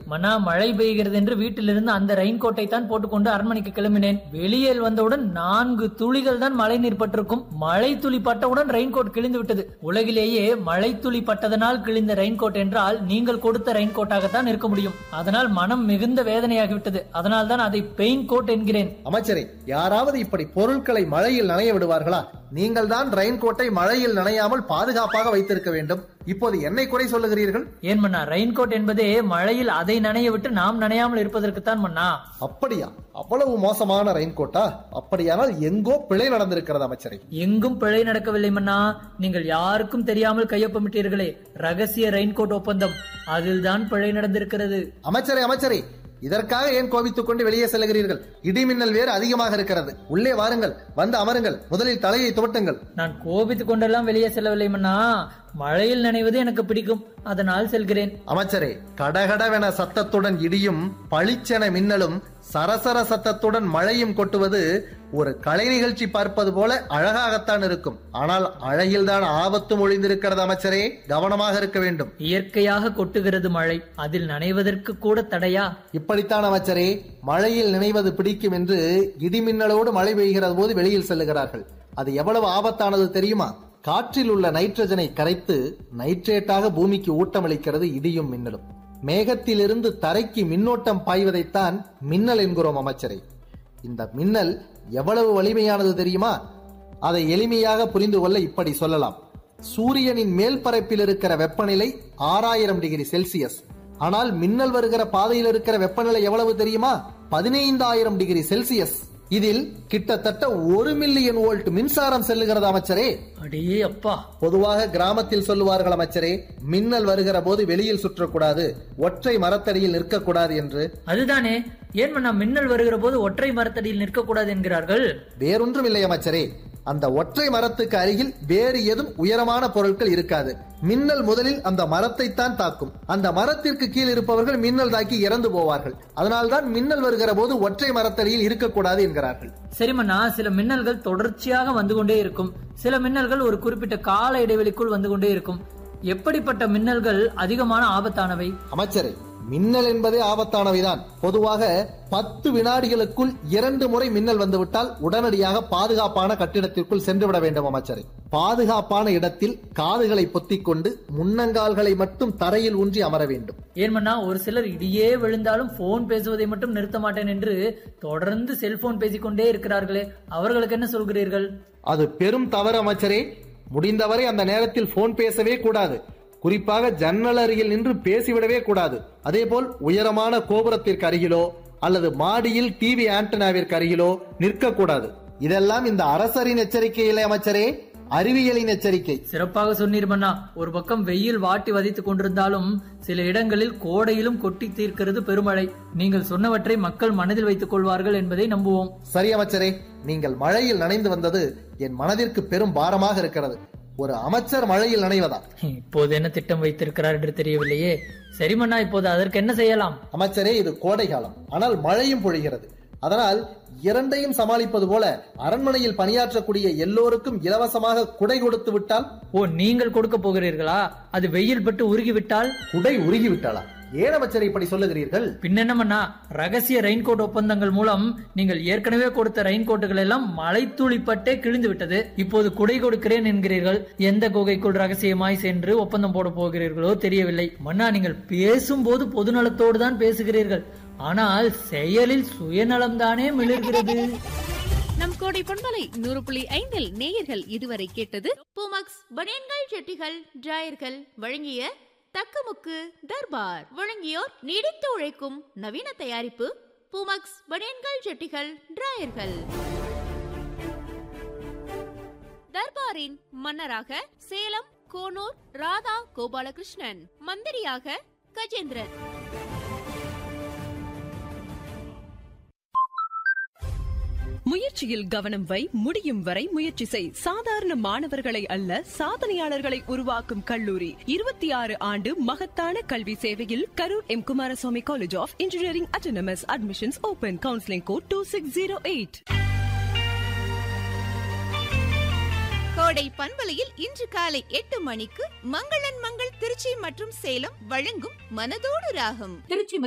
மன்னா மழை பெய்கிறது என்று வீட்டிலிருந்து அந்த ரெயின் கோட்டை தான் போட்டுக்கொண்டு அரண்மனைக்கு கிளம்பினேன் வெளியில் வந்தவுடன் நான்கு துளிகள் தான் மழை நீர் பட்டிருக்கும் மழை துளி பட்டவுடன் ரெயின் கோட் கிழிந்து விட்டது உலகிலேயே மழை துளி பட்டதனால் கிழிந்த ரெயின் கோட் என்றால் நீங்கள் கொடுத்த ரெயின் கோட்டாகத்தான் இருக்க முடியும் அதனால் மனம் மிகுந்த வேதனையாகிவிட்டது அதனால் தான் அதை பெயின் கோட் என்கிறேன் அமைச்சரே யாராவது இப்படி பொருட்களை மழையில் நனைய விடுவார்களா நீங்கள் தான் ரெயின் கோட்டை மழையில் நனையாமல் பாதுகாப்பாக வைத்திருக்க வேண்டும் இப்போது என்னை குறை சொல்லுகிறீர்கள் ஏன் மன்னா ரெயின் கோட் என்பதே மழையில் அதை நனைய விட்டு நாம் நனையாமல் இருப்பதற்குத்தான் மன்னா அப்படியா அவ்வளவு மோசமான ரெயின் கோட்டா அப்படியானால் எங்கோ பிழை நடந்திருக்கிறது அமைச்சரே எங்கும் பிழை நடக்கவில்லை மன்னா நீங்கள் யாருக்கும் தெரியாமல் கையொப்பமிட்டீர்களே ரகசிய ரெயின்கோட் ஒப்பந்தம் அதில்தான் பிழை நடந்திருக்கிறது அமைச்சரே அமைச்சரே இதற்காக ஏன் கோபித்துக் கொண்டு வெளியே செல்கிறீர்கள் இடிமின்னல் வேறு அதிகமாக இருக்கிறது உள்ளே வாருங்கள் வந்து அமருங்கள் முதலில் தலையை துவட்டுங்கள் நான் கோபித்துக் கொண்டெல்லாம் வெளியே செல்லவில்லை மன்னா மழையில் நனைவது எனக்கு பிடிக்கும் அதனால் செல்கிறேன் அமைச்சரே கடகடவென சத்தத்துடன் இடியும் பளிச்சென மின்னலும் சரசர சத்தத்துடன் மழையும் கொட்டுவது ஒரு கலை நிகழ்ச்சி பார்ப்பது போல அழகாகத்தான் இருக்கும் ஆனால் அழகில்தான் ஆபத்தும் ஒளிந்திருக்கிறது அமைச்சரே கவனமாக இருக்க வேண்டும் இயற்கையாக கொட்டுகிறது மழை அதில் நனைவதற்கு கூட தடையா இப்படித்தான் அமைச்சரே மழையில் நினைவது பிடிக்கும் என்று இடிமின்னலோடு மழை பெய்கிறது போது வெளியில் செல்லுகிறார்கள் அது எவ்வளவு ஆபத்தானது தெரியுமா காற்றில் உள்ள நைட்ரஜனை கரைத்து நைட்ரேட்டாக பூமிக்கு ஊட்டமளிக்கிறது இடியும் மின்னலும் மேகத்திலிருந்து தரைக்கு மின்னோட்டம் பாய்வதைத்தான் மின்னல் என்கிறோம் அமைச்சரே இந்த மின்னல் எவ்வளவு வலிமையானது தெரியுமா அதை எளிமையாக புரிந்து கொள்ள இப்படி சொல்லலாம் சூரியனின் மேல் பரப்பில் இருக்கிற வெப்பநிலை ஆறாயிரம் டிகிரி செல்சியஸ் ஆனால் மின்னல் வருகிற பாதையில் இருக்கிற வெப்பநிலை எவ்வளவு தெரியுமா பதினைந்தாயிரம் டிகிரி செல்சியஸ் இதில் கிட்டத்தட்ட ஒரு மில்லியன் வோல்ட் மின்சாரம் செல்லுகிறது அமைச்சரே அடே அப்பா பொதுவாக கிராமத்தில் சொல்லுவார்கள் அமைச்சரே மின்னல் வருகிற போது வெளியில் சுற்றக்கூடாது ஒற்றை மரத்தடியில் நிற்கக்கூடாது என்று அதுதானே ஏன் மன்னா மின்னல் வருகிற போது ஒற்றை மரத்தடியில் நிற்கக்கூடாது என்கிறார்கள் வேறொன்றும் இல்லை அமைச்சரே அந்த ஒற்றை மரத்துக்கு அருகில் வேறு எதுவும் உயரமான பொருட்கள் இருக்காது மின்னல் முதலில் அந்த மரத்தை தான் தாக்கும் அந்த மரத்திற்கு கீழ் இருப்பவர்கள் மின்னல் தாக்கி இறந்து போவார்கள் அதனால்தான் மின்னல் வருகிற போது ஒற்றை மரத்தடியில் இருக்கக்கூடாது என்கிறார்கள் சரி மன்னா சில மின்னல்கள் தொடர்ச்சியாக வந்து கொண்டே இருக்கும் சில மின்னல்கள் ஒரு குறிப்பிட்ட கால இடைவெளிக்குள் வந்து கொண்டே இருக்கும் எப்படிப்பட்ட மின்னல்கள் அதிகமான ஆபத்தானவை அமைச்சரே மின்னல் என்பதே ஆபத்தானவைதான் பொதுவாக பத்து வினாடிகளுக்குள் இரண்டு முறை மின்னல் வந்துவிட்டால் உடனடியாக பாதுகாப்பான கட்டிடத்திற்குள் சென்றுவிட வேண்டும் அமைச்சரே பாதுகாப்பான இடத்தில் காதுகளை பொத்திக் கொண்டு முன்னங்கால்களை மட்டும் தரையில் ஊன்றி அமர வேண்டும் ஏன் மன்னா ஒரு சிலர் இடியே விழுந்தாலும் போன் பேசுவதை மட்டும் நிறுத்த மாட்டேன் என்று தொடர்ந்து செல்போன் பேசிக்கொண்டே இருக்கிறார்களே அவர்களுக்கு என்ன சொல்கிறீர்கள் அது பெரும் தவறு அமைச்சரே முடிந்தவரை அந்த நேரத்தில் போன் பேசவே கூடாது குறிப்பாக ஜன்னல் அருகில் நின்று பேசிவிடவே கூடாது அதேபோல் உயரமான கோபுரத்திற்கு அருகிலோ அல்லது மாடியில் டிவி ஆண்டனாவிற்கு அருகிலோ நிற்கக்கூடாது இதெல்லாம் இந்த அரசரின் எச்சரிக்கை இல்லை அமைச்சரே அறிவியலின் எச்சரிக்கை சிறப்பாக சொன்னீர் மன்னா ஒரு பக்கம் வெயில் வாட்டி வதைத்துக் கொண்டிருந்தாலும் சில இடங்களில் கோடையிலும் கொட்டி தீர்க்கிறது பெருமழை நீங்கள் சொன்னவற்றை மக்கள் மனதில் வைத்துக் கொள்வார்கள் என்பதை நம்புவோம் சரி அமைச்சரே நீங்கள் மழையில் நனைந்து வந்தது என் மனதிற்கு பெரும் பாரமாக இருக்கிறது ஒரு அமைச்சர் மழையில் நனைவதா இப்போது என்ன திட்டம் வைத்திருக்கிறார் என்று தெரியவில்லையே சரி மன்னா இப்போது அதற்கு என்ன செய்யலாம் அமைச்சரே இது கோடை காலம் ஆனால் மழையும் பொழிகிறது அதனால் இரண்டையும் சமாளிப்பது போல அரண்மனையில் பணியாற்றக்கூடிய எல்லோருக்கும் இலவசமாக குடை கொடுத்து விட்டால் ஓ நீங்கள் கொடுக்க போகிறீர்களா அது வெயில் பட்டு உருகி விட்டால் குடை உருகி விட்டாளா ஏன் அமைச்சர் இப்படி சொல்லுகிறீர்கள் பின்னென்னமண்ணா ரகசிய ரெயின்கோட் ஒப்பந்தங்கள் மூலம் நீங்கள் ஏற்கனவே கொடுத்த ரெயின்கோட்டுகள் எல்லாம் மழை துளிப்பட்டே கிழிந்து விட்டது இப்போது குடை கொடுக்கிறேன் என்கிறீர்கள் எந்த குகைக்குள் ரகசியமாய் சென்று ஒப்பந்தம் போட போகிறீர்களோ தெரியவில்லை மன்னா நீங்கள் பேசும்போது பொதுநலத்தோடு தான் பேசுகிறீர்கள் ஆனால் செயலில் சுயநலம்தானே மிளர்கிறது நம் கோடை பண்பலை நூறு புள்ளி ஐந்தில் நேயர்கள் இதுவரை கேட்டது பூமக்ஸ் பனியன்கள் ஜெட்டிகள் டிராயர்கள் வழங்கிய தக்கமுக்கு தர்பார் வழங்கியோர் நீடித்து உழைக்கும் நவீன தயாரிப்பு பூமக்ஸ் பனியன்கள் ஜெட்டிகள் டிராயர்கள் தர்பாரின் மன்னராக சேலம் கோனூர் ராதா கோபாலகிருஷ்ணன் மந்திரியாக கஜேந்திரன் முயற்சியில் கவனம் வை முடியும் வரை முயற்சி செய் சாதாரண மாணவர்களை அல்ல சாதனையாளர்களை உருவாக்கும் கல்லூரி இருபத்தி ஆறு ஆண்டு மகத்தான கல்வி சேவையில் Karur M Kumaraswamy college of engineering autonomous admissions open counselling code two six zero eight Kodai பண்பலையில் இன்று காலை எட்டு மணிக்கு மங்களன் மங்கள் திருச்சி மற்றும் சேலம் வழங்கும் மனதோடு ராகம் திருச்சி